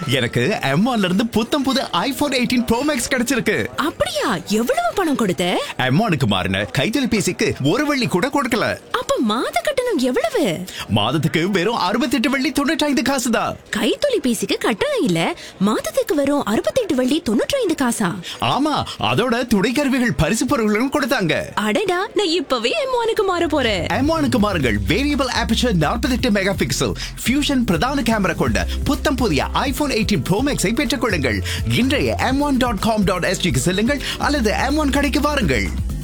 எனக்கு M1 இருந்து புத்தம் புது ஐபோன் எயிட்டீன் ப்ரோ மேக்ஸ் கிடைச்சிருக்கு அப்படியா எவ்வளவு பணம் கொடுத்த M1க்கு மாறின கைத்தொலைபேசிக்கு ஒரு வெள்ளி கூட கொடுக்கல அப்ப மாத கட்டணம் எவ்வளவு மாதத்துக்கு வெறும் அறுபத்தெட்டு வெள்ளி தொண்ணூற்றி ஐந்து காசு தான் கைத்தொலைபேசிக்கு கட்டணம் இல்ல மாதத்துக்கு வரும் அறுபத்தெட்டு வள்ளி தொண்ணூற்றி ஐந்து காசா ஆமா அதோட துணைக்கருவிகள் பரிசு பொருட்களும் கொடுத்தாங்க அடடா நான் இப்பவே எம்மானுக்கு மாற போறேன் M1க்கு மாறுங்கள் variable aperture 48 megapixel fusion பிரதான கேமரா கொண்ட புத்தம் புதிய ஐபோன் எயிட்டீன் ப்ரோ மேக்ஸை பெற்றுக் கொள்ளுங்கள் இன்றைய M one dot com dot எஸ்டிக்கு செல்லுங்கள் அல்லது எம் ஒன் கடைக்கு வாருங்கள்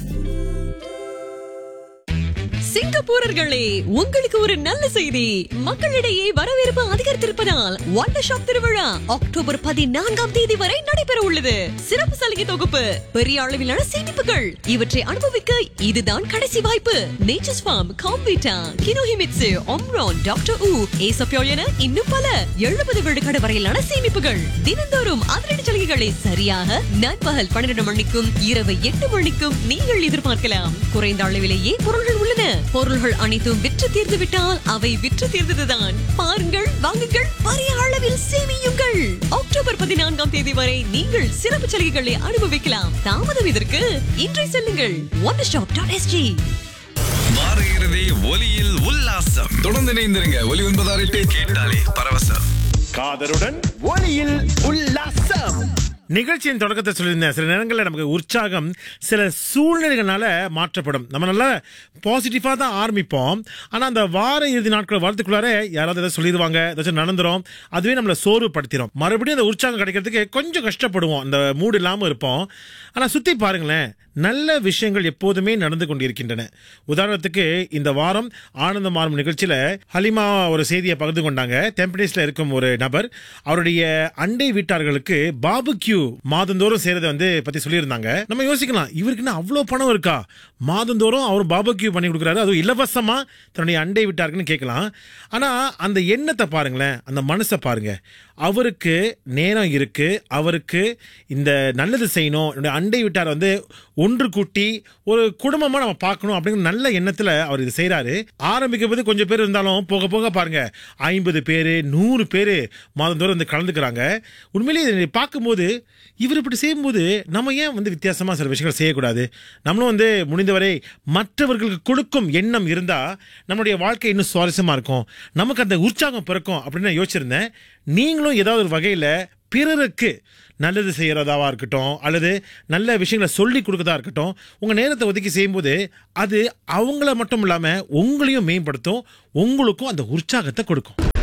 சிங்கப்பூரர்களே உங்களுக்கு ஒரு நல்ல செய்தி மக்களிடையே வரவேற்பு அதிகரித்திருப்பதால் வண்டர் ஷாப் திருவிழா அக்டோபர் பதினான்காம் தேதி வரை நடைபெற உள்ளது சிறப்பு சலுகை தொகுப்பு பெரிய அளவிலான சேமிப்புகள் இவற்றை அனுபவிக்க இதுதான் கடைசி வாய்ப்பு நேச்சர்ஸ் ஃபார்ம் காம்பீட்டா கினோஹிமிட்சு ஒம்ரான் டாக்டர் ஊ ஏசப்யோல் என இன்னும் பல எழுபது விழுக்காடு வரையிலான சேமிப்புகள் தினந்தோறும் அதிரடி சலுகைகளை சரியாக நண்பகல் பன்னிரண்டு மணிக்கும் இரவு எட்டு மணிக்கும் நீங்கள் எதிர்பார்க்கலாம் குறைந்த அளவிலேயே பொருள்கள் உள்ளன பொருள்கள் அனைத்தும் விற்று தீர்ந்து விட்டால் அவை விற்று தீர்ந்ததுதான் பாருங்கள் வாங்குங்கள் பெரிய அளவில் சேமியுங்கள் அக்டோபர் பதினான்காம் தேதி வரை நீங்கள் சிறப்பு சலுகைகளை அனுபவிக்கலாம் தாமதம் இதற்கு இன்றை செல்லுங்கள் ஒன் ஷாப் டாட் எஸ்ஜி வார இறுதி ஒலியில் உல்லாசம் தொடர்ந்து இணைந்திருங்க ஒலி ஒன்பதாறு எட்டு கேட்டாலே பரவசம் காதருடன் ஒளியில் உல்லாசம் நிகழ்ச்சியின் தொடக்கத்தை சொல்லியிருந்தேன் சில நேரங்களில் நமக்கு உற்சாகம் சில சூழ்நிலைகளால மாற்றப்படும் நம்ம நல்லா பாசிட்டிவாக தான் ஆரம்பிப்போம் ஆனால் அந்த வார இறுதி நாட்கள் வரதுக்குள்ளார யாராவது ஏதாவது சொல்லிடுவாங்க ஏதாச்சும் நடந்துரும் அதுவே நம்மளை சோர்வுபடுத்திடும் மறுபடியும் அந்த உற்சாகம் கிடைக்கிறதுக்கு கொஞ்சம் கஷ்டப்படுவோம் அந்த மூடு இல்லாமல் இருப்போம் ஆனால் சுற்றி பாருங்களேன் நல்ல விஷயங்கள் எப்போதுமே நடந்து கொண்டிருக்கின்றன உதாரணத்துக்கு இந்த வாரம் ஆனந்த மாறும் நிகழ்ச்சியில ஹலிமா ஒரு செய்தியை பகிர்ந்து கொண்டாங்க டெம்பரேஸ்ல இருக்கும் ஒரு நபர் அவருடைய அண்டை வீட்டார்களுக்கு பாபுக்யூ மாதந்தோறும் செய்யறதை வந்து பத்தி சொல்லியிருந்தாங்க நம்ம யோசிக்கலாம் இவருக்கு என்ன அவ்வளோ பணம் இருக்கா மாதந்தோறும் அவர் பாபுக்யூ பண்ணி கொடுக்குறாரு அதுவும் இலவசமா தன்னுடைய அண்டை வீட்டாருக்குன்னு கேட்கலாம் ஆனா அந்த எண்ணத்தை பாருங்களேன் அந்த மனசை பாருங்க அவருக்கு நேரம் இருக்கு அவருக்கு இந்த நல்லது செய்யணும் என்னுடைய அண்டை வீட்டார் வந்து ஒன்று கூட்டி ஒரு குடும்பமா நம்ம பார்க்கணும் அப்படிங்கிற நல்ல எண்ணத்துல அவர் இது செய்யறாரு ஆரம்பிக்கும் போது கொஞ்சம் பேர் இருந்தாலும் போக போக பாருங்க ஐம்பது பேரு நூறு பேரு மாதந்தோறும் வந்து கலந்துக்கிறாங்க உண்மையிலேயே இதை பார்க்கும்போது இவர் இப்படி செய்யும்போது நம்ம ஏன் வந்து வித்தியாசமா சில விஷயங்கள் செய்யக்கூடாது நம்மளும் வந்து முடிந்தவரை மற்றவர்களுக்கு கொடுக்கும் எண்ணம் இருந்தா நம்மளுடைய வாழ்க்கை இன்னும் சுவாரஸ்யமா இருக்கும் நமக்கு அந்த உற்சாகம் பிறக்கும் அப்படின்னு நான் யோசிச்சிருந்தேன் நீங்களும் ஏதாவது ஒரு வகையில பிறருக்கு நல்லது செய்யறதாவா இருக்கட்டும் அல்லது நல்ல விஷயங்களை சொல்லி கொடுக்கறதா இருக்கட்டும் உங்க நேரத்தை ஒதுக்கி செய்யும்போது அது அவங்கள மட்டும் இல்லாம உங்களையும் மேம்படுத்தும் உங்களுக்கும் அந்த உற்சாகத்தை கொடுக்கும்